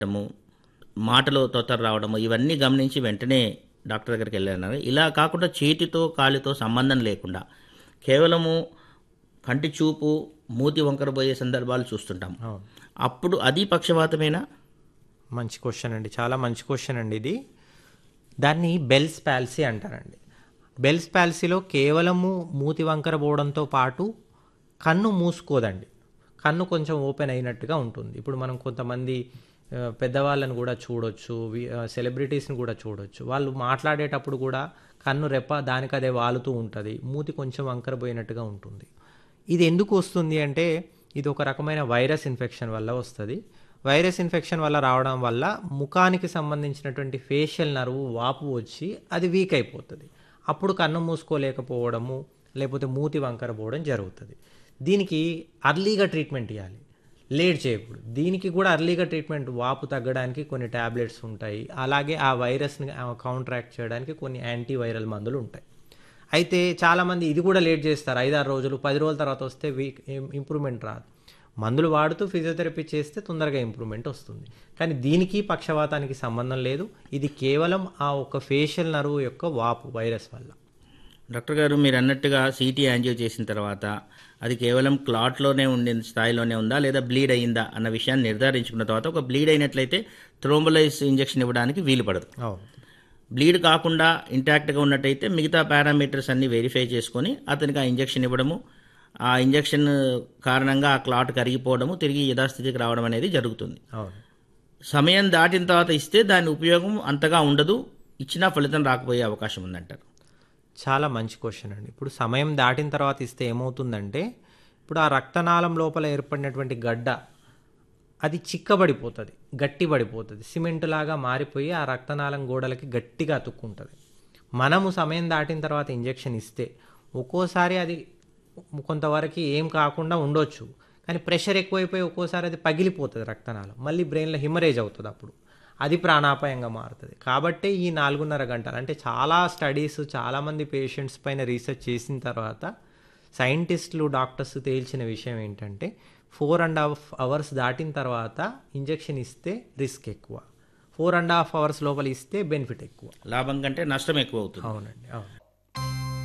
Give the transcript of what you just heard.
రావడము మాటలో తొత్తర రావడము ఇవన్నీ గమనించి వెంటనే డాక్టర్ దగ్గరికి వెళ్ళారు ఇలా కాకుండా చేతితో కాలితో సంబంధం లేకుండా కేవలము కంటి చూపు మూతి వంకర పోయే సందర్భాలు చూస్తుంటాం అవును అప్పుడు అది పక్షవాతమేనా మంచి క్వశ్చన్ అండి చాలా మంచి క్వశ్చన్ అండి ఇది దాన్ని బెల్స్ పాలసీ అంటారండి బెల్స్ పాలసీలో కేవలము మూతి వంకర పోవడంతో పాటు కన్ను మూసుకోదండి కన్ను కొంచెం ఓపెన్ అయినట్టుగా ఉంటుంది ఇప్పుడు మనం కొంతమంది ఆ, పెద్దవాళ్ళని కూడా చూడొచ్చు వి- ఆ, సెలబ్రిటీస్ని కూడా చూడొచ్చు వాళ్ళు మాట్లాడేటప్పుడు కూడా కన్ను రెప్ప దానికదే వాలుతూ ఉంటుంది మూతి కొంచెం వంకర పోయినట్టుగా ఉంటుంది ఇది ఎందుకు వస్తుంది అంటే ఇది ఒక రకమైన వైరస్ ఇన్ఫెక్షన్ వల్ల వస్తుంది వైరస్ ఇన్ఫెక్షన్ వల్ల రావడం వల్ల ముఖానికి సంబంధించినటువంటి ఫేషియల్ నర్వ్ వాపు వచ్చి అది వీక్ అయిపోతుంది అప్పుడు కన్ను మూసుకోలేకపోవడము లేకపోతే మూతి వంకర పోవడం జరుగుతుంది దీనికి అర్లీగా ట్రీట్మెంట్ ఇవ్వాలి లేట్ చేయకూడదు దీనికి కూడా అర్లీగా ట్రీట్మెంట్ వాపు తగ్గడానికి కొన్ని ట్యాబ్లెట్స్ ఉంటాయి అలాగే ఆ వైరస్ని కౌంట్రాక్ట్ చేయడానికి కొన్ని యాంటీ వైరల్ మందులు ఉంటాయి అయితే చాలామంది ఇది కూడా లేట్ చేస్తారు ఐదారు రోజులు పది రోజుల తర్వాత వస్తే వీక్ ఇంప్రూవ్మెంట్ రాదు మందులు వాడుతూ ఫిజియోథెరపీ చేస్తే తొందరగా ఇంప్రూవ్మెంట్ వస్తుంది కానీ దీనికి పక్షవాతానికి సంబంధం లేదు ఇది కేవలం ఆ ఒక ఫేషియల్ నర్వ్ యొక్క వాపు వైరస్ వల్ల డాక్టర్ గారు మీరు అన్నట్టుగా సిటీ యాంజియో చేసిన తర్వాత అది కేవలం క్లాట్లోనే ఉండే స్థాయిలోనే ఉందా లేదా బ్లీడ్ అయ్యిందా అన్న విషయాన్ని నిర్ధారించుకున్న తర్వాత ఒక బ్లీడ్ అయినట్లయితే థ్రోంబలైజ్ ఇంజెక్షన్ ఇవ్వడానికి వీలు పడదు అవును బ్లీడ్ కాకుండా ఇంటాక్ట్గా ఉన్నట్టయితే మిగతా పారామీటర్స్ అన్ని వెరిఫై చేసుకొని అతనికి ఆ ఇంజెక్షన్ ఇవ్వడము ఆ ఇంజెక్షన్ కారణంగా ఆ క్లాట్ కరిగిపోవడము తిరిగి యథాస్థితికి రావడం అనేది జరుగుతుంది అవును సమయం దాటిన తర్వాత ఇస్తే దాని ఉపయోగం అంతగా ఉండదు ఇచ్చినా ఫలితం రాకపోయే అవకాశం ఉందంటారు చాలా మంచి క్వశ్చన్ అండి ఇప్పుడు సమయం దాటిన తర్వాత ఇస్తే ఏమవుతుందంటే ఇప్పుడు ఆ రక్తనాళం లోపల ఏర్పడినటువంటి గడ్డ అది చిక్కబడిపోతుంది గట్టి పడిపోతుంది సిమెంట్ లాగా మారిపోయి ఆ రక్తనాళం గోడలకి గట్టిగా అతుక్కుంటుంది మనము సమయం దాటిన తర్వాత ఇంజెక్షన్ ఇస్తే ఒక్కోసారి అది కొంతవరకు ఏం కాకుండా ఉండొచ్చు కానీ ప్రెషర్ ఎక్కువైపోయి ఒక్కోసారి అది పగిలిపోతుంది రక్తనాళం మళ్ళీ బ్రెయిన్లో హిమరేజ్ అవుతుంది అప్పుడు అది ప్రాణాపాయంగా మారుతుంది కాబట్టి ఈ నాలుగున్నర గంటలు అంటే చాలా స్టడీస్ చాలామంది పేషెంట్స్ పైన రీసెర్చ్ చేసిన తర్వాత సైంటిస్టులు డాక్టర్స్ తేల్చిన విషయం ఏంటంటే ఫోర్ అండ్ హాఫ్ అవర్స్ దాటిన తర్వాత ఇంజెక్షన్ ఇస్తే రిస్క్ ఎక్కువ ఫోర్ అండ్ హాఫ్ అవర్స్ లోపల ఇస్తే బెనిఫిట్ ఎక్కువ లాభం కంటే నష్టం ఎక్కువ అవుతుంది అవునండి అవును